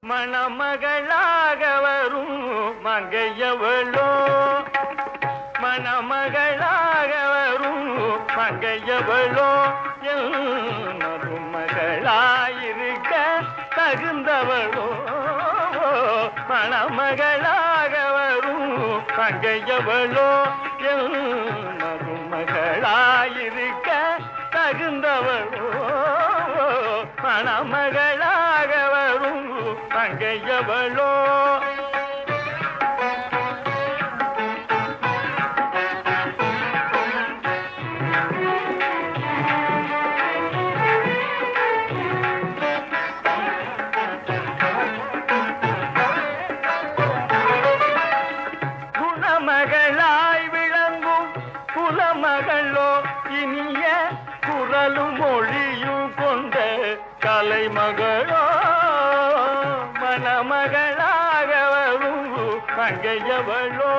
மணமகளாக வரும் மங்கையவளோ மணமகளாக வரும் மங்கையவளோ மருமகளாயிருக்க தகுந்தவளோ மணமகளாக வரும் மங்கையவளோ மருமகளாயிருக்க தகுந்தவளோ மணமகளாக வரும் மங்கையவளோ குணமகளாய் விளங்கும் குலமகளோ இனிய குரலும் மொழியும் கொண்ட கலைமகளோ மணமகளாக வரும் மங்கையவளோ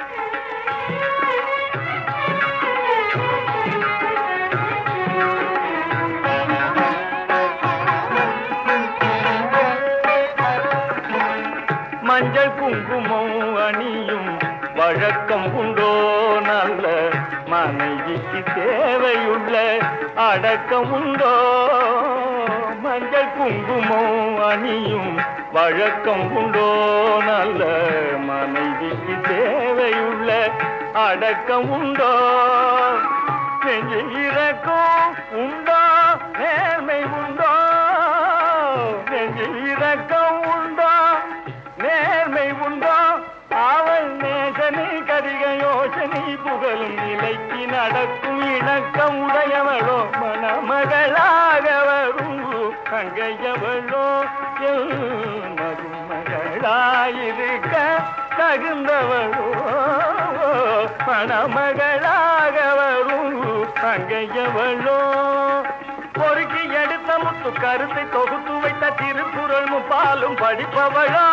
மஞ்சள் குங்குமம் அணியும் வழக்கம் உண்டோ நல்ல மனைவிக்கு தேவையுள்ள அடக்கம் உண்டோ மஞ்சள் குங்குமம் அணியும் வழக்கம் உண்டோ நல்ல மனைவிக்கு தேவையுள்ள அடக்கம் உண்டோ நெஞ்சு இறக்கம் உண்டோ நேர்மை உண்டோ நெஞ்சு இறக்கம் உண்டோ நேர்மை உண்டோ அவள் நேசனை கதிக யோசனை புகழும் நிலைக்கு நடக்கும் இணக்கம் உடையவளோ மணமகளாக வரும் அங்கையவளோ மருமகளாயிருக்க தகுந்தவளோ மணமகளாக வரும் அங்கையவளோ பொறுக்கி எடுத்த முத்து கருத்தை தொகுத்து வைத்த திருக்குறள் முப்பாலும் படிப்பவளோ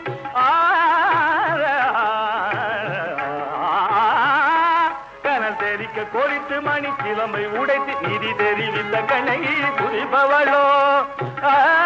கனல் தெரிக்க கொளித்து மணி கிழமை உடைத்து நிதி தெரிவித்த கண்ணகி புரிபவளோ ஆ